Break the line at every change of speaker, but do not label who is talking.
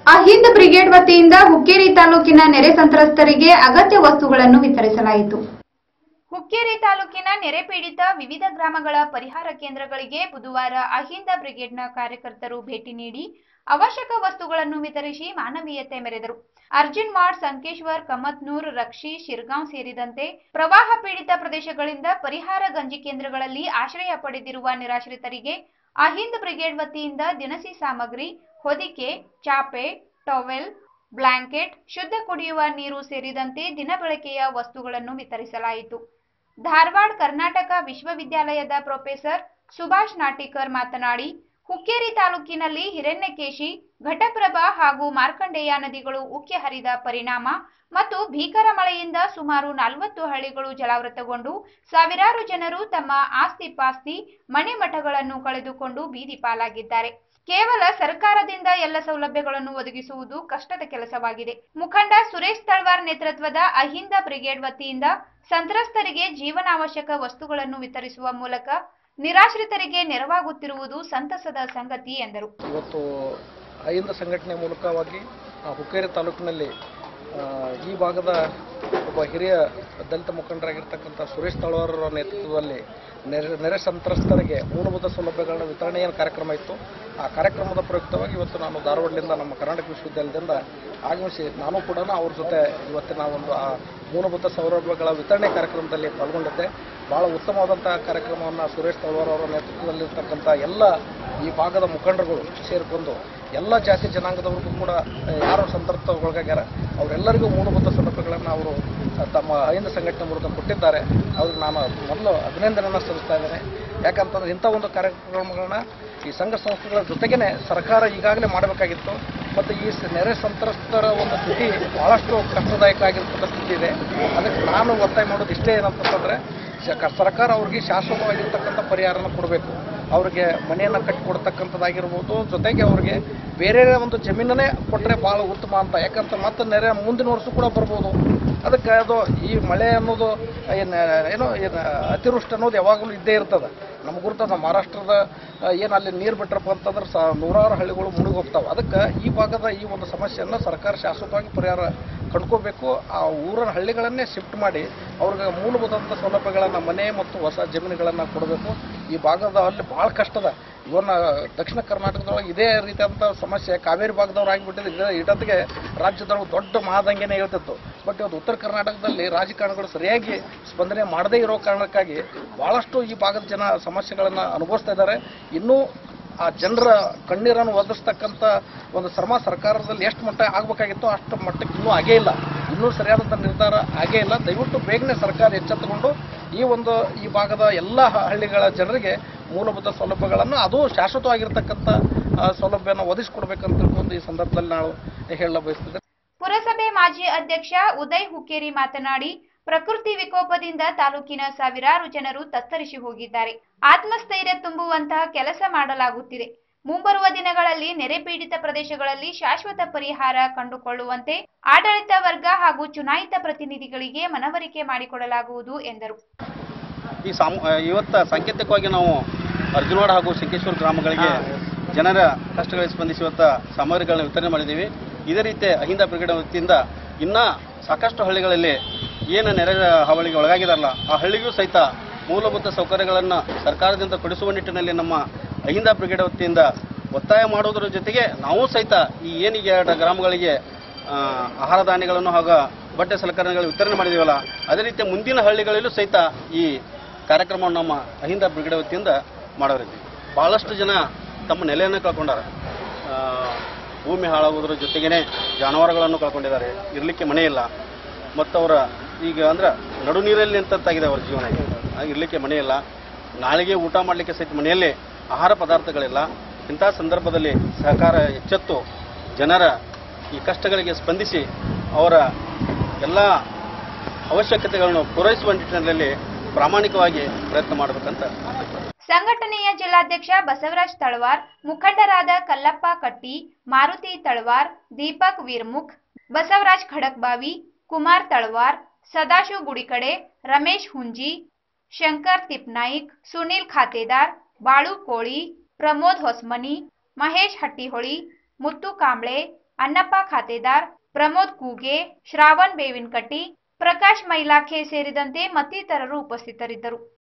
ಅಹಿಂದ್ brigade ವತಿಯಿಂದ ಹುಕ್ಕೇರಿ ತಾಲೂಕಿನ ನೆರೆ ಸಂತ್ರಸ್ತರಿಗೆ ಅಗತ್ಯ ವಸ್ತುಗಳನ್ನು ವಿತರಿಸಲಾಯಿತು ಹುಕ್ಕೇರಿ ತಾಲೂಕಿನ ನೆರೆ ಪೀಡಿತ ವಿವಿಧ ಗ್ರಾಮಗಳ ಪರಿಹಾರ ಕೇಂದ್ರಗಳಿಗೆ ಬುಧವಾರ ಅಹಿಂದ ಬ್ರಿಗೇಡ್ನ ಕಾರ್ಯಕರ್ತರು ಭೇಟಿ ನೀಡಿ ಅವಶ್ಯಕ ವಸ್ತುಗಳನ್ನು ವಿತರಿಸಿ ಮಾನವೀಯತೆ ಮೆರೆದರು ಅರ್ಜುನ್ ಮಾಡ್ ಸಂಕೇಶ್ವರ್ ಕಮತ್ನೂರ್ ರಕ್ಷಿ ಶಿರ್ಗಾಂವ್ ಸೇರಿದಂತೆ ಪ್ರವಾಹ ಪೀಡಿತ ಪ್ರದೇಶಗಳಿಂದ ಪರಿಹಾರ ಗಂಜಿ ಕೇಂದ್ರಗಳಲ್ಲಿ ಆಶ್ರಯ ಪಡೆದಿರುವ ನಿರಾಶ್ರಿತರಿಗೆ ಅಹಿಂದ್ ಬ್ರಿಗೇಡ್ ವತಿಯಿಂದ ದಿನಸಿ ಸಾಮಗ್ರಿ ಹೊದಿಕೆ ಚಾಪೆ ಟವೆಲ್ ಬ್ಲಾಂಕೆಟ್ ಶುದ್ಧ ಕುಡಿಯುವ ನೀರು ಸೇರಿದಂತೆ ದಿನಬಳಕೆಯ ವಸ್ತುಗಳನ್ನು ವಿತರಿಸಲಾಯಿತು ಧಾರವಾಡ ಕರ್ನಾಟಕ ವಿಶ್ವವಿದ್ಯಾಲಯದ ಪ್ರೊಫೆಸರ್ ಸುಭಾಷ್ ನಾಟಿಕರ್ ಮಾತನಾಡಿ ಹುಕ್ಕೇರಿ ತಾಲೂಕಿನಲ್ಲಿ ಹಿರಣ್ಯಕೇಶಿ ಘಟಪ್ರಭಾ ಹಾಗೂ ಮಾರ್ಕಂಡೇಯ ನದಿಗಳು ಉಕ್ಕಿ ಹರಿದ ಪರಿಣಾಮ ಮತ್ತು ಭೀಕರ ಮಳೆಯಿಂದ ಸುಮಾರು ನಲವತ್ತು ಹಳ್ಳಿಗಳು ಜಲಾವೃತಗೊಂಡು ಸಾವಿರಾರು ಜನರು ತಮ್ಮ ಆಸ್ತಿ ಪಾಸ್ತಿ ಮನೆ ಮಠಗಳನ್ನು ಕಳೆದುಕೊಂಡು ಬೀದಿ ಪಾಲಾಗಿದ್ದಾರೆ ಕೇವಲ ಸರ್ಕಾರದಿಂದ ಎಲ್ಲ ಸೌಲಭ್ಯಗಳನ್ನು ಒದಗಿಸುವುದು ಕಷ್ಟದ ಕೆಲಸವಾಗಿದೆ ಮುಖಂಡ ಸುರೇಶ್ ತಳ್ವಾರ್ ನೇತೃತ್ವದ ಅಹಿಂದ ಬ್ರಿಗೇಡ್ ವತಿಯಿಂದ ಸಂತ್ರಸ್ತರಿಗೆ ಜೀವನಾವಶ್ಯಕ ವಸ್ತುಗಳನ್ನು ವಿತರಿಸುವ ಮೂಲಕ ನಿರಾಶ್ರಿತರಿಗೆ ನೆರವಾಗುತ್ತಿರುವುದು ಸಂತಸದ ಸಂಗತಿ ಎಂದರು
ಇವತ್ತು ಅಹಿಂದ ಸಂಘಟನೆ ಮೂಲಕವಾಗಿ ಆ ಹುಕ್ಕೇರಿ ತಾಲೂಕಿನಲ್ಲಿ ಆ, ಈ ಭಾಗದ ಒಬ್ಬ ಹಿರಿಯ ದಲಿತ ಮುಖಂಡರಾಗಿರ್ತಕ್ಕಂಥ ಸುರೇಶ್ ತಳವಾರರ ನೇತೃತ್ವದಲ್ಲಿ ನೆರೆ ನೆರೆ ಸಂತ್ರಸ್ತರಿಗೆ ಮೂಲಭೂತ ಸೌಲಭ್ಯಗಳ ವಿತರಣೆಯ ಕಾರ್ಯಕ್ರಮ ಇತ್ತು ಆ ಕಾರ್ಯಕ್ರಮದ ಪ್ರಯುಕ್ತವಾಗಿ ಇವತ್ತು ನಾನು ಧಾರವಾಡದಿಂದ ನಮ್ಮ ಕರ್ನಾಟಕ ವಿಶ್ವವಿದ್ಯಾಲಯದಿಂದ ಆಗಮಿಸಿ ನಾನು ಕೂಡ ಅವ್ರ ಜೊತೆ ಇವತ್ತಿನ ಒಂದು ಆ ಮೂಲಭೂತ ಸೌಲಭ್ಯಗಳ ವಿತರಣೆ ಕಾರ್ಯಕ್ರಮದಲ್ಲಿ ಪಾಲ್ಗೊಂಡಿದ್ದೆ ಭಾಳ ಉತ್ತಮವಾದಂಥ ಕಾರ್ಯಕ್ರಮವನ್ನು ಸುರೇಶ್ ತಳವಾರ್ ಅವರ ನೇತೃತ್ವದಲ್ಲಿರ್ತಕ್ಕಂಥ ಎಲ್ಲ ಈ ಭಾಗದ ಮುಖಂಡರುಗಳು ಸೇರಿಕೊಂಡು ಎಲ್ಲ ಜಾತಿ ಜನಾಂಗದವ್ರಿಗೂ ಕೂಡ ಆ, ಯಾರು ಸಂತೃಪ್ತಗೊಳಗಾಗ್ಯಾರ ಅವರೆಲ್ಲರಿಗೂ ಮೂಲಭೂತ ಸೌಲಭ್ಯಗಳನ್ನು ಅವರು ಆ, ತಮ್ಮ ಅಹಿಂದ ಸಂಘಟನೆ ಮೂಲಕ ಕೊಟ್ಟಿದ್ದಾರೆ ಅವ್ರಿಗೆ ನಾನು ಮೊದಲು ಅಭಿನಂದನೆಯನ್ನು ಸಲ್ಲಿಸ್ತಾ ಇದ್ದೇನೆ ಯಾಕಂತಂದ್ರೆ ಇಂಥ ಒಂದು ಕಾರ್ಯಕ್ರಮಗಳನ್ನ ಈ ಸಂಘ ಸಂಸ್ಥೆಗಳ ಜೊತೆಗೇನೆ ಸರ್ಕಾರ ಈಗಾಗಲೇ ಮಾಡಬೇಕಾಗಿತ್ತು ಮತ್ತು ಈ ಸ- ನೆರೆ ಸಂತ್ರಸ್ತರ ಒಂದು ಸ್ಥಿತಿ ಭಾಳಷ್ಟು ಕಷ್ಟದಾಯಕ ಆಗಿರ್ತಕ್ಕಂಥ ಸ್ಥಿತಿ ಇದೆ ಅದಕ್ಕೆ ನಾನು ಒತ್ತಾಯ ಮಾಡೋದು ಇಷ್ಟೇ ಏನಂತಂದ್ರೆ ಶ- ಸರ್ಕಾರ ಅವ್ರಿಗೆ ಶಾಶ್ವತವಾಗಿರ್ತಕ್ಕಂಥ ಪರಿಹಾರನ ಕೊಡಬೇಕು ಅವ್ರಿಗೆ ಮನೆಯನ್ನು ಕಟ್ಟಿಕೊಡ್ತಕ್ಕಂಥದ್ದಾಗಿರ್ಬೋದು ಜೊತೆಗೆ ಅವ್ರಿಗೆ ಬೇರೆ ಒಂದು ಜಮೀನನ್ನೇ ಕೊಟ್ಟರೆ ಭಾಳ ಉತ್ತಮ ಅಂತ ಯಾಕಂತ ಮತ್ತೆ ನೆರೆ ಮುಂದಿನ ವರ್ಷ ಕೂಡ ಬರ್ಬೋದು ಅದಕ್ಕೆ ಅದು ಈ ಮಳೆ ಅನ್ನೋದು ಏನು ಏನೋ ಏನು ಅತಿವೃಷ್ಟಿ ಅನ್ನೋದು ಯಾವಾಗಲೂ ಇದ್ದೇ ಇರ್ತದೆ ನಮ್ಗೆ ಗುರ್ತದ ಮಹಾರಾಷ್ಟ್ರದ ಏನು ಅಲ್ಲಿ ನೀರು ಬಿಟ್ರಪ್ಪ ಅಂತಂದ್ರೆ ಸ ನೂರಾರು ಹಳ್ಳಿಗಳು ಮುಳುಗಿ ಹೋಗ್ತಾವೆ ಅದಕ್ಕೆ ಈ ಭಾಗದ ಈ ಒಂದು ಸಮಸ್ಯೆಯನ್ನು ಸರ್ಕಾರ ಶಾಶ್ವತವಾಗಿ ಪರಿಹಾರ ಕಂಡ್ಕೋಬೇಕು ಆ ಊರಿನ ಹಳ್ಳಿಗಳನ್ನೇ ಶಿಫ್ಟ್ ಮಾಡಿ ಅವ್ರಿಗೆ ಮೂಲಭೂತವಾದ ಸೌಲಭ್ಯಗಳನ್ನು ಮನೆ ಮತ್ತು ಹೊಸ ಜಮೀನುಗಳನ್ನು ಕೊಡಬೇಕು ಈ ಭಾಗದ ಅಲ್ಲಿ ಭಾಳ ಕಷ್ಟದ ಇವನ್ನ ದಕ್ಷಿಣ ಕರ್ನಾಟಕದೊಳಗೆ ಇದೇ ರೀತಿಯಾದಂಥ ಸಮಸ್ಯೆ ಕಾವೇರಿ ಭಾಗದವ್ರು ಆಗಿಬಿಟ್ಟಿದೆ ಇದೇ ಇಡತ್ತಿಗೆ ರಾಜ್ಯದೊಳಗೆ ದೊಡ್ಡ ಮಹಾದಂಗೆನೇ ಹೇಳ್ತಿತ್ತು ಬಟ್ ಇವತ್ತು ಉತ್ತರ ಕರ್ನಾಟಕದಲ್ಲಿ ರಾಜಕಾರಣಿಗಳು ಸರಿಯಾಗಿ ಸ್ಪಂದನೆ ಮಾಡದೇ ಇರೋ ಕಾರಣಕ್ಕಾಗಿ ಭಾಳಷ್ಟು ಈ ಭಾಗದ ಜನ ಸಮಸ್ಯೆಗಳನ್ನು ಅನುಭವಿಸ್ತಾ ಇದ್ದಾರೆ ಇನ್ನೂ ಆ ಜನರ ಕಣ್ಣೀರನ್ನು ಒದಗಿಸ್ತಕ್ಕಂಥ ಒಂದು ಶ್ರಮ ಸರ್ಕಾರದಲ್ಲಿ ಎಷ್ಟು ಮಟ್ಟ ಆಗಬೇಕಾಗಿತ್ತೋ ಅಷ್ಟು ಮಟ್ಟಕ್ಕೆ ಇನ್ನೂ ಆಗೇ ಇಲ್ಲ ಇನ್ನೂ ಸರಿಯಾದಂಥ ನಿರ್ಧಾರ ಆಗೇ ಇಲ್ಲ ದಯವಿಟ್ಟು ಬೇಗನೆ ಸರ್ಕಾರ ಎಚ್ಚೆತ್ತುಕೊಂಡು ಈ ಒಂದು ಈ ಭಾಗದ ಎಲ್ಲ ಹಳ್ಳಿಗಳ ಜನರಿಗೆ ಮೂಲಭೂತ ಸೌಲಭ್ಯಗಳನ್ನು ಅದು ಶಾಶ್ವತವಾಗಿರ್ತಕ್ಕಂಥ ಆ, ಸೌಲಭ್ಯನ ಒದಗಿಸ್ಕೊಡ್ಬೇಕಂತ ತಿಳ್ಕೊಂಡು ಈ ಸಂದರ್ಭದಲ್ಲಿ ನಾವು ಹೇಳಲು ಬಯಸ್ತಿದ್ದೆ
ಪುರಸಭೆ ಮಾಜಿ ಅಧ್ಯಕ್ಷ ಉದಯ್ ಹುಕ್ಕೇರಿ ಮಾತನಾಡಿ ಪ್ರಕೃತಿ ವಿಕೋಪದಿಂದ ತಾಲೂಕಿನ ಸಾವಿರಾರು ಜನರು ತತ್ತರಿಸಿ ಹೋಗಿದ್ದಾರೆ ಆತ್ಮಸ್ಥೈರ್ಯ ತುಂಬುವಂತಹ ಕೆಲಸ ಮಾಡಲಾಗುತ್ತಿದೆ ಮುಂಬರುವ ದಿನಗಳಲ್ಲಿ ನೆರೆ ಪೀಡಿತ ಪ್ರದೇಶಗಳಲ್ಲಿ ಶಾಶ್ವತ ಪರಿಹಾರ ಕಂಡುಕೊಳ್ಳುವಂತೆ ಆಡಳಿತ ವರ್ಗ ಹಾಗೂ ಚುನಾಯಿತ ಪ್ರತಿನಿಧಿಗಳಿಗೆ ಮನವರಿಕೆ ಮಾಡಿಕೊಡಲಾಗುವುದು ಎಂದರು
ಈ ಸಾಮ್ ಇವತ್ತು ಸಾಂಕೇತಿಕವಾಗಿ ನಾವು ಅರ್ಜುನವಾಡ ಹಾಗೂ ಶಂಕೇಶ್ವರ ಗ್ರಾಮಗಳಿಗೆ ಜನರ ಕಷ್ಟಗಳಿಗೆ ಸ್ಪಂದಿಸಿ ಇವತ್ತು ಸಾಮಗ್ರಿಗಳನ್ನ ವಿತರಣೆ ಮಾಡಿದ್ದೀವಿ ಇದೇ ರೀತಿ ಅಹಿಂದ ಬ್ರಿಗೇಡ್ ವತಿಯಿಂದ ಇನ್ನೂ ಸಾಕಷ್ಟು ಹಳ್ಳಿಗಳಲ್ಲಿ ಏನು ನೆರೆ ಹಾವಳಿಗೆ ಒಳಗಾಗಿದಾರಲ್ಲ ಆ ಹಳ್ಳಿಗೂ ಸಹಿತ ಮೂಲಭೂತ ಸೌಕರ್ಯಗಳನ್ನು ಸರ್ಕಾರದಿಂದ ಕೊಡಿಸುವ ನಿಟ್ಟಿನಲ್ಲಿ ನಮ್ಮ ಅಹಿಂದ ಬ್ರಿಗೇಡ್ ವತಿಯಿಂದ ಒತ್ತಾಯ ಮಾಡೋದ್ರ ಜೊತೆಗೆ ನಾವು ಸಹಿತ ಈ ಏನೀಗ ಎರಡು ಗ್ರಾಮಗಳಿಗೆ ಆ, ಆಹಾರ ಧಾನ್ಯಗಳನ್ನು ಹಾಗೂ ಬಟ್ಟೆ ಸಲಕರಣೆಗಳು ವಿತರಣೆ ಮಾಡಿದ್ದೀವಲ್ಲ ಅದೇ ರೀತಿ ಮುಂದಿನ ಹಳ್ಳಿಗಳಲ್ಲೂ ಸಹಿತ ಈ ಕಾರ್ಯಕ್ರಮವನ್ನು ನಮ್ಮ ಅಹಿಂದ ಬ್ರಿಗೇಡ್ ವತಿಯಿಂದ ಮಾಡೋರಿದ್ವಿ ಭಾಳಷ್ಟು ಜನ ತಮ್ಮ ನೆಲೆಯನ್ನು ಕಳ್ಕೊಂಡಾರ ಆ, ಭೂಮಿ ಹಾಳಾಗೋದ್ರ ಜೊತೆಗೇನೆ ಜಾನುವಾರುಗಳನ್ನು ಕಳ್ಕೊಂಡಿದ್ದಾರೆ ಇರಲಿಕ್ಕೆ ಮನೆ ಇಲ್ಲ ಮತ್ತು ಅವರ ಈಗ ಅಂದ್ರೆ ನಡು ನೀರಲ್ಲಿ ನಿಂತಾಗಿದೆ ಅವರ ಜೀವನ ಈಗ. ಹಾಗೆ ಇರಲಿಕ್ಕೆ ಮನೆ ಇಲ್ಲ ನಾಳೆಗೆ ಊಟ ಮಾಡಲಿಕ್ಕೆ ಸಹಿತ ಮನೆಯಲ್ಲೇ ಆಹಾರ ಪದಾರ್ಥಗಳಿಲ್ಲ ಇಂಥ ಸಂದರ್ಭದಲ್ಲಿ ಸಹಕಾರ ಎಚ್ಚೆತ್ತು ಜನರ ಈ ಕಷ್ಟಗಳಿಗೆ ಸ್ಪಂದಿಸಿ ಅವರ ಎಲ್ಲ ಅವಶ್ಯಕತೆಗಳನ್ನು ಪೂರೈಸುವ ನಿಟ್ಟಿನಲ್ಲಿ ಪ್ರಾಮಾಣಿಕವಾಗಿ ಪ್ರಯತ್ನ ಮಾಡಬೇಕಂತ
ಸಂಘಟನೆಯ ಜಿಲ್ಲಾಧ್ಯಕ್ಷ ಬಸವರಾಜ್ ತಳವಾರ್ ಮುಖಂಡರಾದ ಕಲ್ಲಪ್ಪ ಕಟ್ಟಿ ಮಾರುತಿ ತಳವಾರ್ ದೀಪಕ್ ವೀರ್ಮುಖ್ ಬಸವರಾಜ್ ಖಡಕ್ಬಾವಿ ಕುಮಾರ್ ತಳವಾರ್ ಸದಾಶಿವ್ ಗುಡಿಕಡೆ ರಮೇಶ್ ಹುಂಜಿ ಶಂಕರ್ ತಿಪ್ನಾಯಿಕ್ ಸುನೀಲ್ ಖಾತೆದಾರ್ ಬಾಳು ಕೋಳಿ ಪ್ರಮೋದ್ ಹೊಸ್ಮನಿ ಮಹೇಶ್ ಹಟ್ಟಿಹೊಳಿ ಮುತ್ತು ಕಾಂಬ್ಳೆ ಅನ್ನಪ್ಪ ಖಾತೆದಾರ್ ಪ್ರಮೋದ್ ಕೂಗೆ ಶ್ರಾವಣ್ ಬೇವಿನಕಟ್ಟಿ ಪ್ರಕಾಶ್ ಮೈಲಾಖೆ ಸೇರಿದಂತೆ ಮತ್ತಿತರರು ಉಪಸ್ಥಿತರಿದ್ದರು